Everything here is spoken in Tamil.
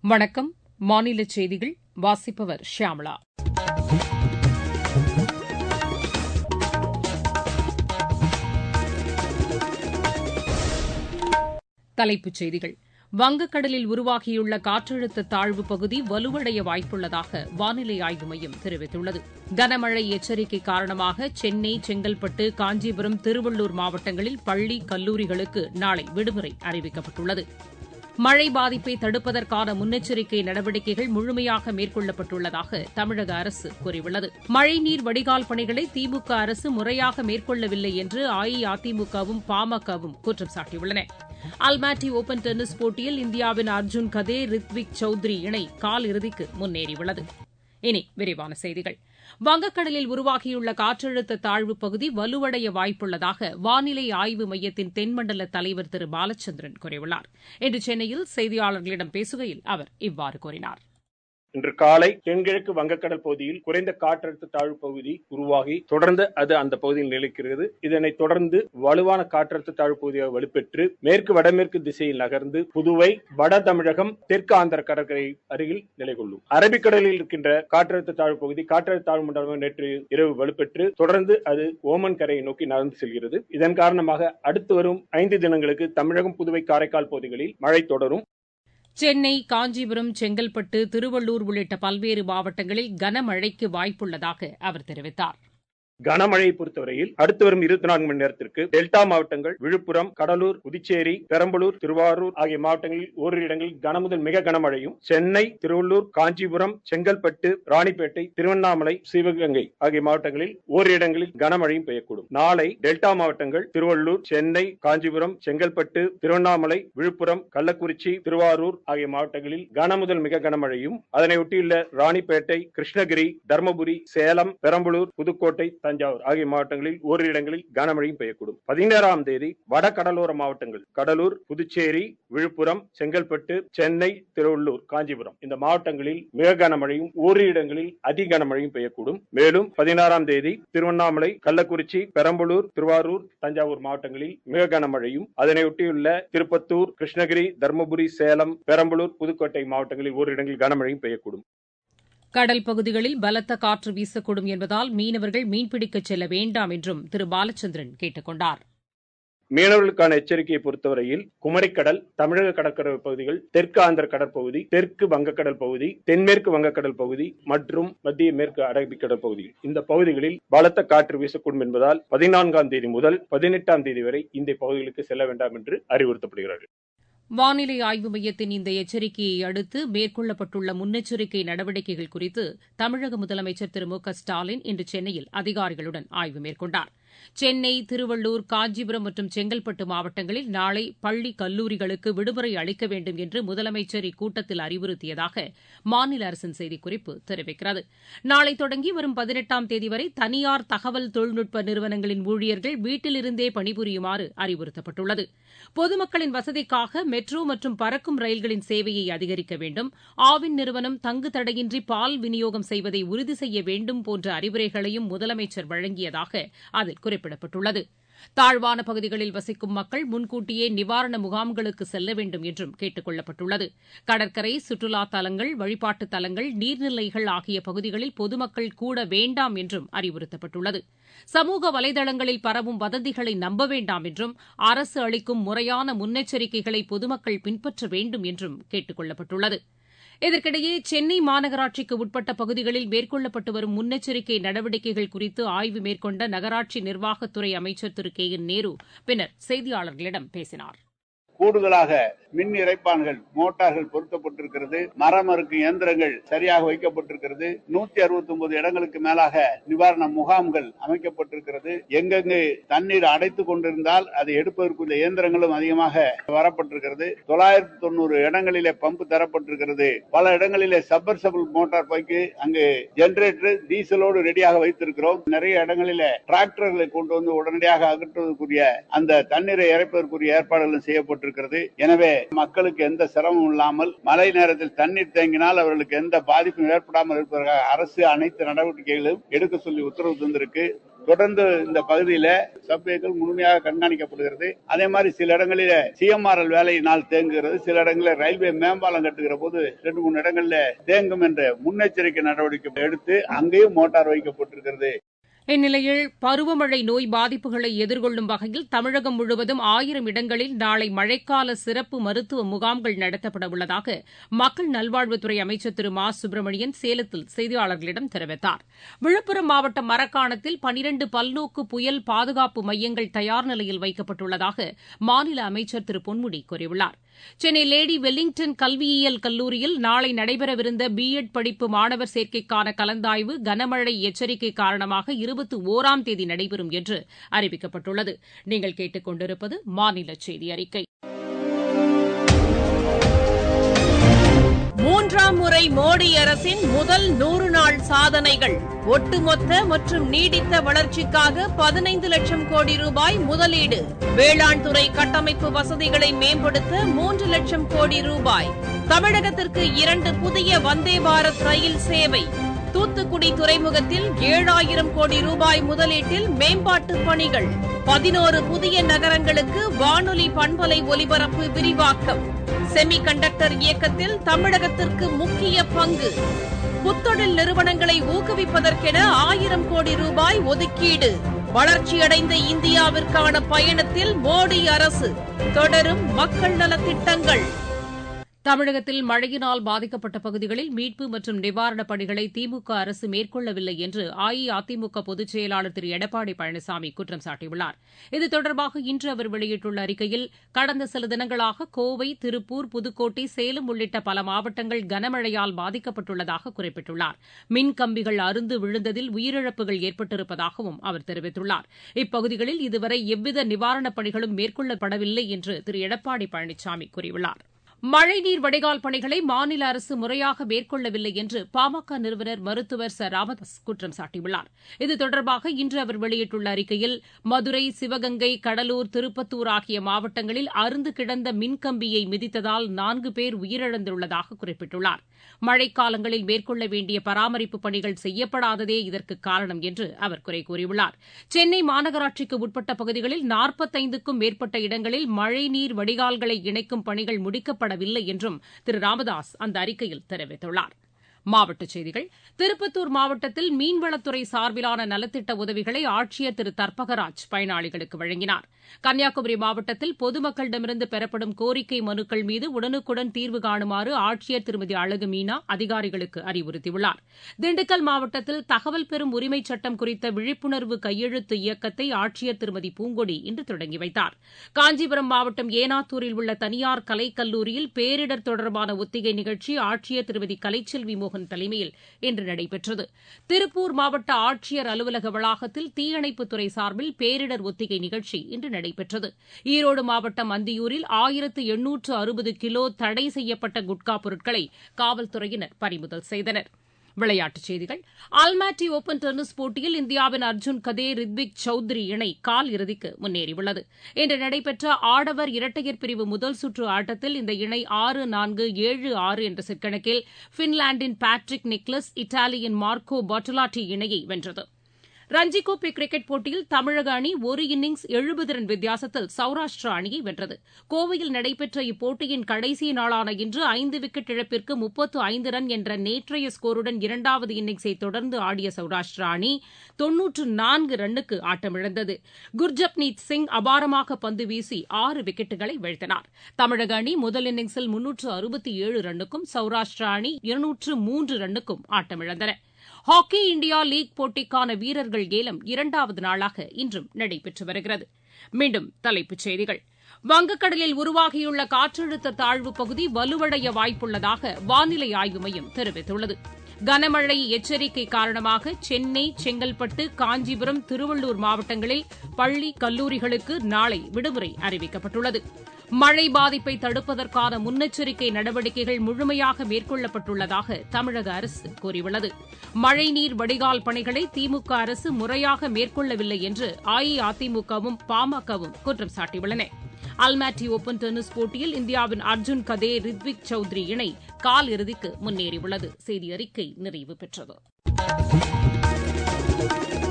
வணக்கம் மாநில செய்திகள் வாசிப்பவர் ஷியாமளா தலைப்புச் செய்திகள் வங்கக்கடலில் உருவாகியுள்ள காற்றழுத்த தாழ்வு பகுதி வலுவடைய வாய்ப்புள்ளதாக வானிலை ஆய்வு மையம் தெரிவித்துள்ளது கனமழை எச்சரிக்கை காரணமாக சென்னை செங்கல்பட்டு காஞ்சிபுரம் திருவள்ளூர் மாவட்டங்களில் பள்ளி கல்லூரிகளுக்கு நாளை விடுமுறை அறிவிக்கப்பட்டுள்ளது மழை பாதிப்பை தடுப்பதற்கான முன்னெச்சரிக்கை நடவடிக்கைகள் முழுமையாக மேற்கொள்ளப்பட்டுள்ளதாக தமிழக அரசு கூறியுள்ளது மழைநீர் வடிகால் பணிகளை திமுக அரசு முறையாக மேற்கொள்ளவில்லை என்று அஇஅதிமுகவும் பாமகவும் குற்றம் சாட்டியுள்ளன அல்மாட்டி ஒபன் டென்னிஸ் போட்டியில் இந்தியாவின் அர்ஜுன் கதே ரித்விக் சௌத்ரி இணை காலிறுதிக்கு முன்னேறியுள்ளது இனி விரிவான செய்திகள் வங்கக்கடலில் உருவாகியுள்ள காற்றழுத்த தாழ்வு பகுதி வலுவடைய வாய்ப்புள்ளதாக வானிலை ஆய்வு மையத்தின் தென்மண்டல தலைவர் திரு பாலச்சந்திரன் கூறியுள்ளார் இன்று சென்னையில் செய்தியாளர்களிடம் பேசுகையில் அவர் இவ்வாறு கூறினார் இன்று காலை தென்கிழக்கு வங்கக்கடல் பகுதியில் குறைந்த காற்றழுத்த தாழ்வு பகுதி உருவாகி தொடர்ந்து அது அந்த பகுதியில் நிலைக்கிறது இதனைத் தொடர்ந்து வலுவான காற்றழுத்த தாழ்வு பகுதியாக வலுப்பெற்று மேற்கு வடமேற்கு திசையில் நகர்ந்து புதுவை வட தமிழகம் தெற்கு ஆந்திர கடற்கரை அருகில் நிலை கொள்ளும் அரபிக்கடலில் இருக்கின்ற காற்றழுத்த தாழ்வு பகுதி காற்றழுத்த தாழ்வு மண்டலம் நேற்று இரவு வலுப்பெற்று தொடர்ந்து அது ஓமன் கரையை நோக்கி நகர்ந்து செல்கிறது இதன் காரணமாக அடுத்து வரும் ஐந்து தினங்களுக்கு தமிழகம் புதுவை காரைக்கால் பகுதிகளில் மழை தொடரும் சென்னை காஞ்சிபுரம் செங்கல்பட்டு திருவள்ளூர் உள்ளிட்ட பல்வேறு மாவட்டங்களில் கனமழைக்கு வாய்ப்புள்ளதாக அவர் தெரிவித்தார் கனமழையை பொறுத்தவரையில் அடுத்து வரும் இருபத்தி நான்கு மணி நேரத்திற்கு டெல்டா மாவட்டங்கள் விழுப்புரம் கடலூர் புதுச்சேரி பெரம்பலூர் திருவாரூர் ஆகிய மாவட்டங்களில் ஓரிரு இடங்களில் கனமுதல் மிக கனமழையும் சென்னை திருவள்ளூர் காஞ்சிபுரம் செங்கல்பட்டு ராணிப்பேட்டை திருவண்ணாமலை சிவகங்கை ஆகிய மாவட்டங்களில் ஓரிரு இடங்களில் கனமழையும் பெய்யக்கூடும் நாளை டெல்டா மாவட்டங்கள் திருவள்ளூர் சென்னை காஞ்சிபுரம் செங்கல்பட்டு திருவண்ணாமலை விழுப்புரம் கள்ளக்குறிச்சி திருவாரூர் ஆகிய மாவட்டங்களில் கனமுதல் மிக கனமழையும் அதனை ஒட்டியுள்ள ராணிப்பேட்டை கிருஷ்ணகிரி தருமபுரி சேலம் பெரம்பலூர் புதுக்கோட்டை தஞ்சாவூர் ஆகிய மாவட்டங்களில் ஓரிரு இடங்களில் கனமழையும் பெய்யக்கூடும் பதினேழாம் தேதி வட கடலோர மாவட்டங்கள் கடலூர் புதுச்சேரி விழுப்புரம் செங்கல்பட்டு சென்னை திருவள்ளூர் காஞ்சிபுரம் இந்த மாவட்டங்களில் மிக கனமழையும் ஓரிரு இடங்களில் அதி கனமழையும் பெய்யக்கூடும் மேலும் பதினாறாம் தேதி திருவண்ணாமலை கள்ளக்குறிச்சி பெரம்பலூர் திருவாரூர் தஞ்சாவூர் மாவட்டங்களில் மிக கனமழையும் அதனையொட்டியுள்ள திருப்பத்தூர் கிருஷ்ணகிரி தருமபுரி சேலம் பெரம்பலூர் புதுக்கோட்டை மாவட்டங்களில் ஓரிரு இடங்களில் கனமழையும் பெய்யக்கூடும் கடல் பகுதிகளில் பலத்த காற்று வீசக்கூடும் என்பதால் மீனவர்கள் மீன்பிடிக்கச் செல்ல வேண்டாம் என்றும் திரு பாலச்சந்திரன் கேட்டுக் கொண்டார் மீனவர்களுக்கான எச்சரிக்கையை பொறுத்தவரையில் குமரிக்கடல் தமிழக கடற்கரை பகுதிகள் தெற்கு ஆந்திர கடற்பகுதி தெற்கு வங்கக்கடல் பகுதி தென்மேற்கு வங்கக்கடல் பகுதி மற்றும் மத்திய மேற்கு அரபிக்கடல் பகுதிகள் இந்த பகுதிகளில் பலத்த காற்று வீசக்கூடும் என்பதால் பதினான்காம் தேதி முதல் பதினெட்டாம் தேதி வரை இந்த பகுதிகளுக்கு செல்ல வேண்டாம் என்று அறிவுறுத்தப்படுகிறார்கள் வானிலை ஆய்வு மையத்தின் இந்த எச்சரிக்கையை அடுத்து மேற்கொள்ளப்பட்டுள்ள முன்னெச்சரிக்கை நடவடிக்கைகள் குறித்து தமிழக முதலமைச்சர் திரு மு க ஸ்டாலின் இன்று சென்னையில் அதிகாரிகளுடன் ஆய்வு மேற்கொண்டார் சென்னை திருவள்ளூர் காஞ்சிபுரம் மற்றும் செங்கல்பட்டு மாவட்டங்களில் நாளை பள்ளி கல்லூரிகளுக்கு விடுமுறை அளிக்க வேண்டும் என்று முதலமைச்சர் இக்கூட்டத்தில் அறிவுறுத்தியதாக மாநில அரசின் செய்திக்குறிப்பு தெரிவிக்கிறது நாளை தொடங்கி வரும் பதினெட்டாம் தேதி வரை தனியார் தகவல் தொழில்நுட்ப நிறுவனங்களின் ஊழியர்கள் வீட்டிலிருந்தே பணிபுரியுமாறு அறிவுறுத்தப்பட்டுள்ளது பொதுமக்களின் வசதிக்காக மெட்ரோ மற்றும் பறக்கும் ரயில்களின் சேவையை அதிகரிக்க வேண்டும் ஆவின் நிறுவனம் தங்கு தடையின்றி பால் விநியோகம் செய்வதை உறுதி செய்ய வேண்டும் போன்ற அறிவுரைகளையும் முதலமைச்சர் வழங்கியதாக அதில் குறிப்பிடப்பட்டுள்ளது தாழ்வான பகுதிகளில் வசிக்கும் மக்கள் முன்கூட்டியே நிவாரண முகாம்களுக்கு செல்ல வேண்டும் என்றும் கேட்டுக் கொள்ளப்பட்டுள்ளது கடற்கரை சுற்றுலா தலங்கள் வழிபாட்டு தலங்கள் நீர்நிலைகள் ஆகிய பகுதிகளில் பொதுமக்கள் கூட வேண்டாம் என்றும் அறிவுறுத்தப்பட்டுள்ளது சமூக வலைதளங்களில் பரவும் வதந்திகளை நம்ப வேண்டாம் என்றும் அரசு அளிக்கும் முறையான முன்னெச்சரிக்கைகளை பொதுமக்கள் பின்பற்ற வேண்டும் என்றும் கேட்டுக் கொள்ளப்பட்டுள்ளது இதற்கிடையே சென்னை மாநகராட்சிக்கு உட்பட்ட பகுதிகளில் மேற்கொள்ளப்பட்டு வரும் முன்னெச்சரிக்கை நடவடிக்கைகள் குறித்து ஆய்வு மேற்கொண்ட நகராட்சி நிர்வாகத்துறை அமைச்சர் திரு கே என் நேரு பின்னர் செய்தியாளர்களிடம் பேசினார் கூடுதலாக மின் இறைப்பான்கள் மோட்டார்கள் பொருத்தப்பட்டிருக்கிறது மரம் அறுக்கும் இயந்திரங்கள் சரியாக வைக்கப்பட்டிருக்கிறது நூத்தி அறுபத்தி ஒன்பது இடங்களுக்கு மேலாக நிவாரண முகாம்கள் அமைக்கப்பட்டிருக்கிறது எங்கெங்கு தண்ணீர் அடைத்துக் கொண்டிருந்தால் அதை எடுப்பதற்குரிய இயந்திரங்களும் அதிகமாக வரப்பட்டிருக்கிறது தொள்ளாயிரத்தி தொண்ணூறு இடங்களிலே பம்பு தரப்பட்டிருக்கிறது பல இடங்களிலே சப்பர்சபிள் மோட்டார் பைக்கு அங்கு ஜெனரேட்டர் டீசலோடு ரெடியாக வைத்திருக்கிறோம் நிறைய இடங்களிலே டிராக்டர்களை கொண்டு வந்து உடனடியாக அகற்றுவதற்குரிய அந்த தண்ணீரை இறைப்பதற்குரிய ஏற்பாடுகளும் செய்யப்பட்டிருக்கிறது எனவே மக்களுக்கு எந்த சிரமம் இல்லாமல் மழை நேரத்தில் தண்ணீர் தேங்கினால் அவர்களுக்கு எந்த பாதிப்பும் ஏற்படாமல் இருப்பதற்காக அரசு அனைத்து நடவடிக்கைகளும் எடுக்க சொல்லி உத்தரவு தந்திருக்கு தொடர்ந்து இந்த பகுதியில சப்வேக்கள் முழுமையாக கண்காணிக்கப்படுகிறது அதே மாதிரி சில இடங்களில சிஎம்ஆர்எல் வேலையினால் தேங்குகிறது சில இடங்களில் ரயில்வே மேம்பாலம் கட்டுகிற போது ரெண்டு மூணு இடங்கள்ல தேங்கும் என்ற முன்னெச்சரிக்கை நடவடிக்கை எடுத்து அங்கேயும் மோட்டார் வைக்கப்பட்டிருக்கிறது இந்நிலையில் பருவமழை நோய் பாதிப்புகளை எதிர்கொள்ளும் வகையில் தமிழகம் முழுவதும் ஆயிரம் இடங்களில் நாளை மழைக்கால சிறப்பு மருத்துவ முகாம்கள் நடத்தப்பட உள்ளதாக மக்கள் நல்வாழ்வுத்துறை அமைச்சர் திரு மா சுப்பிரமணியன் சேலத்தில் செய்தியாளர்களிடம் தெரிவித்தார் விழுப்புரம் மாவட்டம் மரக்காணத்தில் பனிரண்டு பல்நோக்கு புயல் பாதுகாப்பு மையங்கள் தயார் நிலையில் வைக்கப்பட்டுள்ளதாக மாநில அமைச்சர் திரு பொன்முடி கூறியுள்ளார் சென்னை லேடி வெல்லிங்டன் கல்வியியல் கல்லூரியில் நாளை நடைபெறவிருந்த பி எட் படிப்பு மாணவர் சேர்க்கைக்கான கலந்தாய்வு கனமழை எச்சரிக்கை காரணமாக இருபத்தி ஒராம் தேதி நடைபெறும் என்று அறிவிக்கப்பட்டுள்ளது நீங்கள் கேட்டுக் கொண்டிருப்பது மாநில செய்தி அறிக்கை மூன்றாம் முறை மோடி அரசின் முதல் நூறு நாள் சாதனைகள் ஒட்டுமொத்த மற்றும் நீடித்த வளர்ச்சிக்காக பதினைந்து லட்சம் கோடி ரூபாய் முதலீடு வேளாண் துறை கட்டமைப்பு வசதிகளை மேம்படுத்த மூன்று லட்சம் கோடி ரூபாய் தமிழகத்திற்கு இரண்டு புதிய வந்தே பாரத் ரயில் சேவை தூத்துக்குடி துறைமுகத்தில் ஏழாயிரம் கோடி ரூபாய் முதலீட்டில் மேம்பாட்டு பணிகள் பதினோரு புதிய நகரங்களுக்கு வானொலி பண்பலை ஒலிபரப்பு விரிவாக்கம் செமி கண்டக்டர் இயக்கத்தில் தமிழகத்திற்கு முக்கிய பங்கு புத்தொழில் நிறுவனங்களை ஊக்குவிப்பதற்கென ஆயிரம் கோடி ரூபாய் ஒதுக்கீடு வளர்ச்சியடைந்த இந்தியாவிற்கான பயணத்தில் மோடி அரசு தொடரும் மக்கள் நலத்திட்டங்கள் தமிழகத்தில் மழையினால் பாதிக்கப்பட்ட பகுதிகளில் மீட்பு மற்றும் நிவாரணப் பணிகளை திமுக அரசு மேற்கொள்ளவில்லை என்று அஇஅதிமுக பொதுச் செயலாளர் திரு எடப்பாடி பழனிசாமி குற்றம் சாட்டியுள்ளார் இது தொடர்பாக இன்று அவர் வெளியிட்டுள்ள அறிக்கையில் கடந்த சில தினங்களாக கோவை திருப்பூர் புதுக்கோட்டை சேலம் உள்ளிட்ட பல மாவட்டங்கள் கனமழையால் பாதிக்கப்பட்டுள்ளதாக குறிப்பிட்டுள்ளார் மின் கம்பிகள் அருந்து விழுந்ததில் உயிரிழப்புகள் ஏற்பட்டிருப்பதாகவும் அவர் தெரிவித்துள்ளார் இப்பகுதிகளில் இதுவரை எவ்வித நிவாரணப் பணிகளும் மேற்கொள்ளப்படவில்லை என்று திரு எடப்பாடி பழனிசாமி கூறியுள்ளார் மழைநீர் வடிகால் பணிகளை மாநில அரசு முறையாக மேற்கொள்ளவில்லை என்று பாமக நிறுவனர் மருத்துவர் ச ராமதாஸ் குற்றம் சாட்டியுள்ளார் இது தொடர்பாக இன்று அவர் வெளியிட்டுள்ள அறிக்கையில் மதுரை சிவகங்கை கடலூர் திருப்பத்தூர் ஆகிய மாவட்டங்களில் அருந்து கிடந்த மின்கம்பியை மிதித்ததால் நான்கு பேர் உயிரிழந்துள்ளதாக குறிப்பிட்டுள்ளார் மழைக்காலங்களில் மேற்கொள்ள வேண்டிய பராமரிப்பு பணிகள் செய்யப்படாததே இதற்கு காரணம் என்று அவர் குறை கூறியுள்ளார் சென்னை மாநகராட்சிக்கு உட்பட்ட பகுதிகளில் நாற்பத்தைந்துக்கும் மேற்பட்ட இடங்களில் மழைநீர் வடிகால்களை இணைக்கும் பணிகள் முடிக்கப்படவில்லை என்றும் திரு ராமதாஸ் அந்த அறிக்கையில் தெரிவித்துள்ளார் மாவட்டச் செய்திகள் திருப்பத்தூர் மாவட்டத்தில் மீன்வளத்துறை சார்பிலான நலத்திட்ட உதவிகளை ஆட்சியர் திரு தர்பகராஜ் பயனாளிகளுக்கு வழங்கினார் கன்னியாகுமரி மாவட்டத்தில் பொதுமக்களிடமிருந்து பெறப்படும் கோரிக்கை மனுக்கள் மீது உடனுக்குடன் தீர்வு காணுமாறு ஆட்சியர் திருமதி அழகு மீனா அதிகாரிகளுக்கு அறிவுறுத்தியுள்ளார் திண்டுக்கல் மாவட்டத்தில் தகவல் பெறும் உரிமைச் சட்டம் குறித்த விழிப்புணர்வு கையெழுத்து இயக்கத்தை ஆட்சியர் திருமதி பூங்கொடி இன்று தொடங்கி வைத்தார் காஞ்சிபுரம் மாவட்டம் ஏனாத்தூரில் உள்ள தனியார் கலைக்கல்லூரியில் பேரிடர் தொடர்பான ஒத்திகை நிகழ்ச்சி ஆட்சியர் திருமதி கலைச்செல்வி மோகன் தலைமையில் இன்று நடைபெற்றது திருப்பூர் மாவட்ட ஆட்சியர் அலுவலக வளாகத்தில் தீயணைப்புத்துறை சார்பில் பேரிடர் ஒத்திகை நிகழ்ச்சி இன்று நடைபெற்றது ஈரோடு மாவட்டம் அந்தியூரில் ஆயிரத்து எண்ணூற்று அறுபது கிலோ தடை செய்யப்பட்ட குட்கா பொருட்களை காவல்துறையினர் பறிமுதல் செய்தனர் விளையாட்டுச் செய்திகள் அல்மாட்டி ஓபன் டென்னிஸ் போட்டியில் இந்தியாவின் அர்ஜுன் கதே ரித்விக் சௌத்ரி இணை கால் இறுதிக்கு முன்னேறியுள்ளது இன்று நடைபெற்ற ஆடவர் இரட்டையர் பிரிவு முதல் சுற்று ஆட்டத்தில் இந்த இணை ஆறு நான்கு ஏழு ஆறு என்ற செட் கணக்கில் பின்லாந்தின் பேட்ரிக் நிக்லஸ் இத்தாலியின் மார்க்கோ பாட்டலாட்டி இணையை வென்றது ரஞ்சி கோப்பை கிரிக்கெட் போட்டியில் தமிழக அணி ஒரு இன்னிங்ஸ் எழுபது ரன் வித்தியாசத்தில் சௌராஷ்டிரா அணியை வென்றது கோவையில் நடைபெற்ற இப்போட்டியின் கடைசி நாளான இன்று ஐந்து விக்கெட் இழப்பிற்கு முப்பத்து ஐந்து ரன் என்ற நேற்றைய ஸ்கோருடன் இரண்டாவது இன்னிங்ஸை தொடர்ந்து ஆடிய சௌராஷ்டிரா அணி தொன்னூற்று நான்கு ரன்னுக்கு ஆட்டமிழந்தது குர்ஜப்னீத் சிங் அபாரமாக பந்து வீசி ஆறு விக்கெட்டுகளை வீழ்த்தினார் தமிழக அணி முதல் இன்னிங்ஸில் முன்னூற்று அறுபத்தி ஏழு ரன்னுக்கும் சௌராஷ்டிரா அணி இருநூற்று மூன்று ரன்னுக்கும் ஆட்டமிழந்தன ஹாக்கி இண்டியா லீக் போட்டிக்கான வீரர்கள் ஏலம் இரண்டாவது நாளாக இன்றும் நடைபெற்று வருகிறது மீண்டும் தலைப்புச் செய்திகள் வங்கக்கடலில் உருவாகியுள்ள காற்றழுத்த தாழ்வு பகுதி வலுவடைய வாய்ப்புள்ளதாக வானிலை ஆய்வு மையம் தெரிவித்துள்ளது கனமழை எச்சரிக்கை காரணமாக சென்னை செங்கல்பட்டு காஞ்சிபுரம் திருவள்ளூர் மாவட்டங்களில் பள்ளி கல்லூரிகளுக்கு நாளை விடுமுறை அறிவிக்கப்பட்டுள்ளது மழை பாதிப்பை தடுப்பதற்கான முன்னெச்சரிக்கை நடவடிக்கைகள் முழுமையாக மேற்கொள்ளப்பட்டுள்ளதாக தமிழக அரசு கூறியுள்ளது மழைநீர் வடிகால் பணிகளை திமுக அரசு முறையாக மேற்கொள்ளவில்லை என்று அஇஅதிமுகவும் பாமகவும் குற்றம் சாட்டியுள்ளன அல்மாட்டி ஓபன் டென்னிஸ் போட்டியில் இந்தியாவின் அர்ஜுன் கதே ரித்விக் சௌத்ரி இணை கால் இறுதிக்கு முன்னேறியுள்ளது செய்தி அறிக்கை நிறைவு பெற்றது